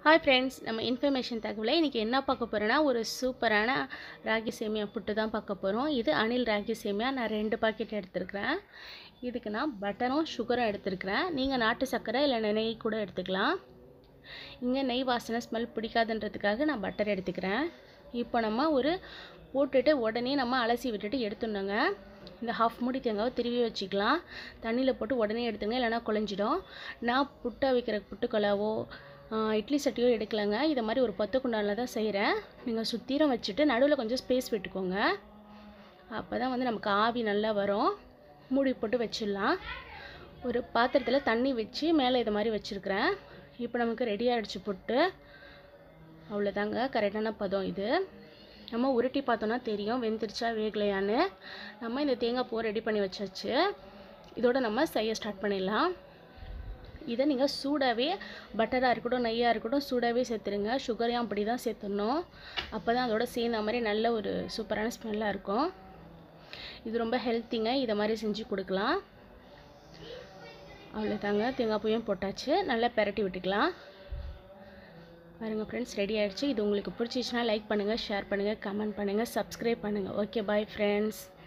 hi friends நம்ம information தகவலை இன்றைக்கி என்ன பார்க்க போகிறோன்னா ஒரு சூப்பரான ராகி சேமியா புட்டு தான் பார்க்க போகிறோம் இது அனில் ராகி சேமியா நான் ரெண்டு பாக்கெட் எடுத்துருக்கிறேன் இதுக்கு நான் பட்டரும் சுகரும் எடுத்துருக்கிறேன் நீங்கள் நாட்டு சர்க்கரை இல்லை நெய் கூட எடுத்துக்கலாம் இங்கே நெய் வாசனை ஸ்மெல் பிடிக்காதுன்றதுக்காக நான் பட்டர் எடுத்துக்கிறேன் இப்போ நம்ம ஒரு போட்டுட்டு உடனே நம்ம அலசி விட்டுட்டு எடுத்துடணுங்க இந்த ஹாஃப் மூடி தேங்காவை திருவி வச்சுக்கலாம் தண்ணியில் போட்டு உடனே எடுத்துங்க இல்லைனா குழஞ்சிடும் நான் புட்டை வைக்கிற புட்டுக்கொலாவோ இட்லி சட்டியோ எடுக்கலைங்க இதை மாதிரி ஒரு பத்து குண்டானில் தான் செய்கிறேன் நீங்கள் சுத்தீரம் வச்சுட்டு நடுவில் கொஞ்சம் ஸ்பேஸ் விட்டுக்கோங்க அப்போ தான் வந்து நமக்கு ஆவி நல்லா வரும் மூடி போட்டு வச்சிடலாம் ஒரு பாத்திரத்தில் தண்ணி வச்சு மேலே இது மாதிரி வச்சுருக்கிறேன் இப்போ நமக்கு ரெடி ஆகிடுச்சு புட்டு அவ்வளோதாங்க கரெக்டான பதம் இது நம்ம உருட்டி பார்த்தோன்னா தெரியும் வெந்துருச்சா வேகலையான்னு நம்ம இந்த தேங்காய் பூ ரெடி பண்ணி வச்சாச்சு இதோட நம்ம செய்ய ஸ்டார்ட் பண்ணிடலாம் இதை நீங்கள் சூடாகவே பட்டராக இருக்கட்டும் நெய்யாக இருக்கட்டும் சூடாகவே சேர்த்துருங்க சுகரையும் அப்படி தான் சேர்த்துடணும் அப்போ தான் அதோட சேர்ந்த மாதிரி நல்ல ஒரு சூப்பரான ஸ்மெல்லாக இருக்கும் இது ரொம்ப ஹெல்த்திங்க இதை மாதிரி செஞ்சு கொடுக்கலாம் அவ்வளோதாங்க தேங்காய் பூயும் போட்டாச்சு நல்லா பெரட்டி விட்டுக்கலாம் பாருங்கள் ஃப்ரெண்ட்ஸ் ரெடி ஆகிடுச்சு இது உங்களுக்கு பிடிச்சிச்சுன்னா லைக் பண்ணுங்கள் ஷேர் பண்ணுங்கள் கமெண்ட் பண்ணுங்கள் சப்ஸ்கிரைப் பண்ணுங்கள் ஓகே பாய் ஃப்ரெண்ட்ஸ்